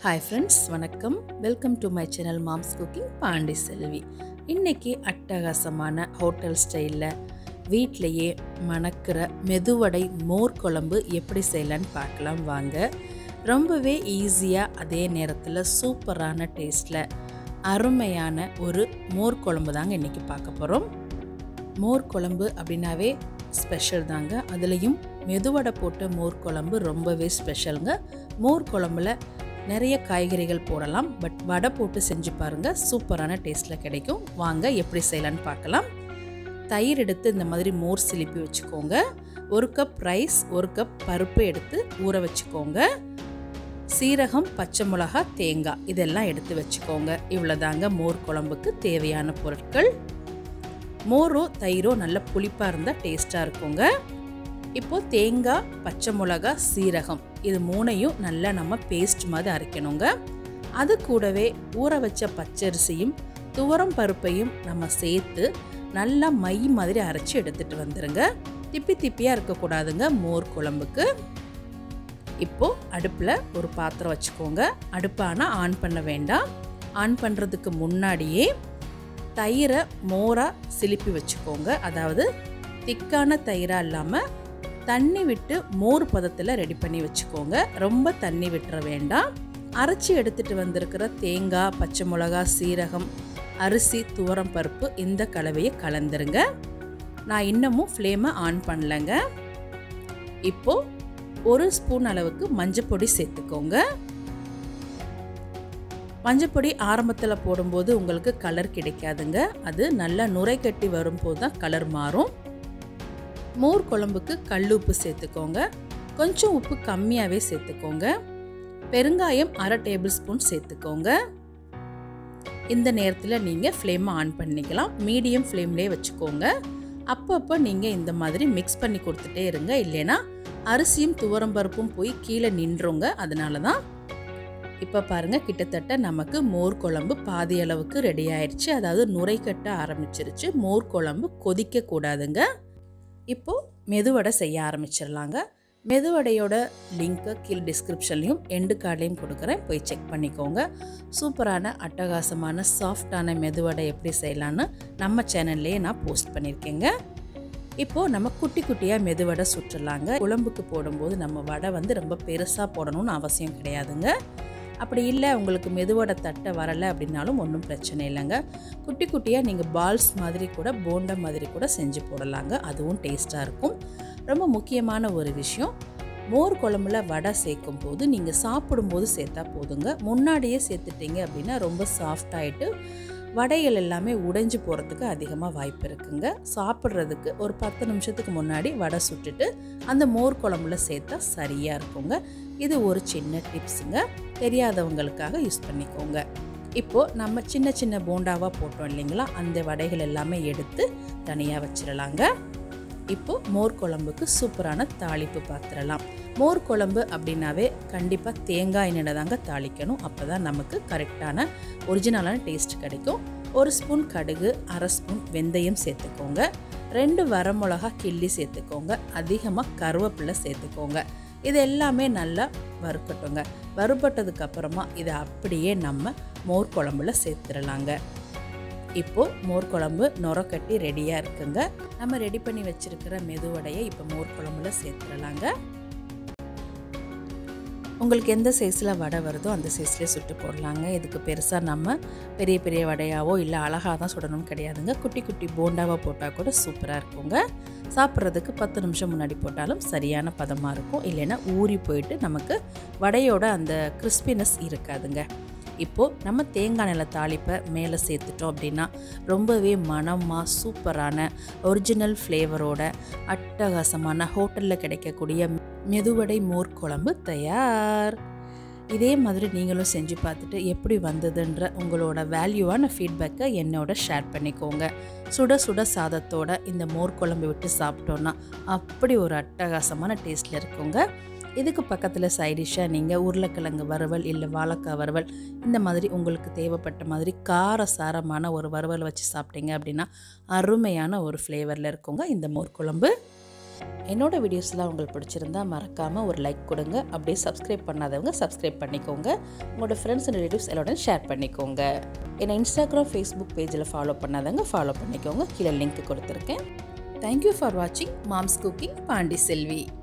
hi friends வணக்கம் welcome to my channel mom's cooking Pandi Selvi இன்னைக்கு அட்டகாசமான ஹோட்டல் ஸ்டைலில் வீட்டிலையே மணக்கிற மெதுவடை மோர் குழம்பு எப்படி செய்யலான்னு பார்க்கலாம் வாங்க ரொம்பவே ஈஸியாக அதே நேரத்தில் சூப்பரான டேஸ்ட்டில் அருமையான ஒரு மோர் குழம்பு தாங்க இன்றைக்கி பார்க்க போகிறோம் மோர் குழம்பு அப்படின்னாவே ஸ்பெஷல் தாங்க அதுலேயும் மெதுவடை போட்ட மோர் குழம்பு ரொம்பவே ஸ்பெஷலுங்க மோர் குழம்புல நிறைய காய்கறிகள் போடலாம் பட் வடை போட்டு செஞ்சு பாருங்கள் சூப்பரான டேஸ்ட்டில் கிடைக்கும் வாங்க எப்படி செய்யலான்னு பார்க்கலாம் தயிர் எடுத்து இந்த மாதிரி மோர் சிலிப்பி வச்சுக்கோங்க ஒரு கப் ரைஸ் ஒரு கப் பருப்பு எடுத்து ஊற வச்சுக்கோங்க சீரகம் பச்சை மிளகா தேங்காய் இதெல்லாம் எடுத்து வச்சுக்கோங்க இவ்வளோதாங்க மோர் குழம்புக்கு தேவையான பொருட்கள் மோரோ தயிரோ நல்ல புளிப்பாக இருந்தால் டேஸ்ட்டாக இருக்குங்க இப்போது தேங்காய் பச்சை மிளகா சீரகம் இது மூணையும் நல்லா நம்ம பேஸ்ட் மாதிரி அரைக்கணுங்க அது கூடவே ஊற வச்ச பச்சரிசியும் துவரம் பருப்பையும் நம்ம சேர்த்து நல்லா மை மாதிரி அரைச்சி எடுத்துகிட்டு வந்துடுங்க திப்பி திப்பியாக இருக்கக்கூடாதுங்க மோர் குழம்புக்கு இப்போது அடுப்பில் ஒரு பாத்திரம் வச்சுக்கோங்க அடுப்பான ஆன் பண்ண வேண்டாம் ஆன் பண்ணுறதுக்கு முன்னாடியே தயிரை மோராக சிலிப்பி வச்சுக்கோங்க அதாவது திக்கான தயிராக இல்லாமல் தண்ணி விட்டு மோர் பதத்தில் ரெடி பண்ணி வச்சுக்கோங்க ரொம்ப தண்ணி விட்டுற வேண்டாம் அரைச்சி எடுத்துகிட்டு வந்திருக்கிற தேங்காய் பச்சை மிளகா சீரகம் அரிசி துவரம் பருப்பு இந்த கலவையை கலந்துருங்க நான் இன்னமும் ஃப்ளேமை ஆன் பண்ணலைங்க இப்போது ஒரு ஸ்பூன் அளவுக்கு மஞ்சப்பொடி சேர்த்துக்கோங்க மஞ்சப்பொடி ஆரம்பத்தில் போடும்போது உங்களுக்கு கலர் கிடைக்காதுங்க அது நல்லா நுரை கட்டி வரும்போது தான் கலர் மாறும் மோர் குழம்புக்கு கல் உப்பு சேர்த்துக்கோங்க கொஞ்சம் உப்பு கம்மியாகவே சேர்த்துக்கோங்க பெருங்காயம் அரை டேபிள் ஸ்பூன் சேர்த்துக்கோங்க இந்த நேரத்தில் நீங்கள் ஃப்ளேமை ஆன் பண்ணிக்கலாம் மீடியம் ஃப்ளேம்லேயே வச்சுக்கோங்க அப்பப்போ நீங்கள் இந்த மாதிரி மிக்ஸ் பண்ணி கொடுத்துட்டே இருங்க இல்லைன்னா அரிசியும் துவரம்பருப்பும் போய் கீழே நின்றுங்க அதனால தான் இப்போ பாருங்கள் கிட்டத்தட்ட நமக்கு மோர் குழம்பு பாதி அளவுக்கு ரெடி ஆயிடுச்சு அதாவது நுரை கட்ட ஆரம்பிச்சிருச்சு மோர் குழம்பு கொதிக்க கூடாதுங்க இப்போது மெதுவடை செய்ய ஆரம்பிச்சிடலாங்க மெதுவடையோட லிங்க்கை கீழ் டிஸ்கிரிப்ஷன்லையும் எண்டு கார்ட்லேயும் கொடுக்குறேன் போய் செக் பண்ணிக்கோங்க சூப்பரான அட்டகாசமான சாஃப்டான மெதுவடை எப்படி செய்யலான்னு நம்ம சேனல்லையே நான் போஸ்ட் பண்ணியிருக்கேங்க இப்போது நம்ம குட்டி குட்டியாக மெதுவடை சுற்றலாங்க குழம்புக்கு போடும்போது நம்ம வடை வந்து ரொம்ப பெருசாக போடணும்னு அவசியம் கிடையாதுங்க அப்படி இல்லை உங்களுக்கு மெதுவடை தட்டை வரலை அப்படின்னாலும் ஒன்றும் பிரச்சனை இல்லைங்க குட்டி குட்டியாக நீங்கள் பால்ஸ் மாதிரி கூட போண்டா மாதிரி கூட செஞ்சு போடலாங்க அதுவும் டேஸ்ட்டாக இருக்கும் ரொம்ப முக்கியமான ஒரு விஷயம் மோர் குழம்புல வடை சேர்க்கும் போது நீங்கள் சாப்பிடும்போது சேர்த்தா போதுங்க முன்னாடியே சேர்த்துட்டீங்க அப்படின்னா ரொம்ப சாஃப்டாகிட்டு வடைகள் எல்லாமே உடைஞ்சு போகிறதுக்கு அதிகமாக வாய்ப்பு இருக்குங்க சாப்பிட்றதுக்கு ஒரு பத்து நிமிஷத்துக்கு முன்னாடி வடை சுட்டுட்டு அந்த மோர் குழம்புல சேர்த்தா சரியாக இருக்குங்க இது ஒரு சின்ன டிப்ஸுங்க தெரியாதவங்களுக்காக யூஸ் பண்ணிக்கோங்க இப்போது நம்ம சின்ன சின்ன போண்டாவாக போட்டோம் இல்லைங்களா அந்த வடைகள் எல்லாமே எடுத்து தனியாக வச்சிடலாங்க இப்போது மோர் குழம்புக்கு சூப்பரான தாளிப்பு பார்த்துடலாம் மோர் குழம்பு அப்படின்னாவே கண்டிப்பாக தேங்காய் எண்ணெய் தாங்க தாளிக்கணும் அப்போ தான் நமக்கு கரெக்டான ஒரிஜினலான டேஸ்ட் கிடைக்கும் ஒரு ஸ்பூன் கடுகு அரை ஸ்பூன் வெந்தயம் சேர்த்துக்கோங்க ரெண்டு வரமிளகா கிள்ளி சேர்த்துக்கோங்க அதிகமாக கருவேப்பிலை சேர்த்துக்கோங்க இது எல்லாமே நல்லா வறுக்கட்டுங்க வறுபட்டதுக்கு அப்புறமா இதை அப்படியே நம்ம மோர் குழம்புல சேர்த்துடலாங்க இப்போது மோர் குழம்பு நுரக்கட்டி ரெடியாக இருக்குங்க நம்ம ரெடி பண்ணி வச்சுருக்கிற மெதுவடையை இப்போ மோர் குழம்புல சேர்த்துடலாங்க உங்களுக்கு எந்த சைஸில் வடை வருதோ அந்த சைஸ்லேயே சுட்டு போடலாங்க இதுக்கு பெருசாக நம்ம பெரிய பெரிய வடையாவோ இல்லை அழகாக தான் சுடணும்னு கிடையாதுங்க குட்டி குட்டி போண்டாவாக போட்டால் கூட சூப்பராக இருக்குங்க சாப்பிட்றதுக்கு பத்து நிமிஷம் முன்னாடி போட்டாலும் சரியான பதமாக இருக்கும் இல்லைன்னா ஊறி போயிட்டு நமக்கு வடையோட அந்த கிறிஸ்பினஸ் இருக்காதுங்க இப்போது நம்ம தேங்காய் நில தாளிப்பை மேலே சேர்த்துட்டோம் அப்படின்னா ரொம்பவே மனமாக சூப்பரான ஒரிஜினல் ஃப்ளேவரோட அட்டகாசமான ஹோட்டலில் கிடைக்கக்கூடிய மெதுவடை மோர் குழம்பு தயார் இதே மாதிரி நீங்களும் செஞ்சு பார்த்துட்டு எப்படி வந்ததுன்ற உங்களோட வேல்யூவான ஃபீட்பேக்கை என்னோட ஷேர் பண்ணிக்கோங்க சுட சுட சாதத்தோட இந்த மோர் குழம்பு விட்டு சாப்பிட்டோன்னா அப்படி ஒரு அட்டகாசமான டேஸ்ட்டில் இருக்குங்க இதுக்கு பக்கத்தில் சைடிஷாக நீங்கள் உருளைக்கிழங்கு வறுவல் இல்லை வாழைக்காய் வறுவல் இந்த மாதிரி உங்களுக்கு தேவைப்பட்ட மாதிரி கார சாரமான ஒரு வறுவல் வச்சு சாப்பிட்டீங்க அப்படின்னா அருமையான ஒரு ஃப்ளேவரில் இருக்குங்க இந்த மோர் குழம்பு என்னோட வீடியோஸ்லாம் உங்களுக்கு பிடிச்சிருந்தா மறக்காமல் ஒரு லைக் கொடுங்க அப்படியே சப்ஸ்கிரைப் பண்ணாதவங்க சப்ஸ்கிரைப் பண்ணிக்கோங்க உங்களோட ஃப்ரெண்ட்ஸ் அண்ட் ரிலேட்டிவ்ஸ் எல்லோட ஷேர் பண்ணிக்கோங்க என்னை இன்ஸ்டாகிராம் ஃபேஸ்புக் பேஜில் ஃபாலோ பண்ணாதவங்க ஃபாலோ பண்ணிக்கோங்க கீழே லிங்க் கொடுத்துருக்கேன் தேங்க்யூ ஃபார் வாட்சிங் மாம்ஸ் குக்கிங் பாண்டி செல்வி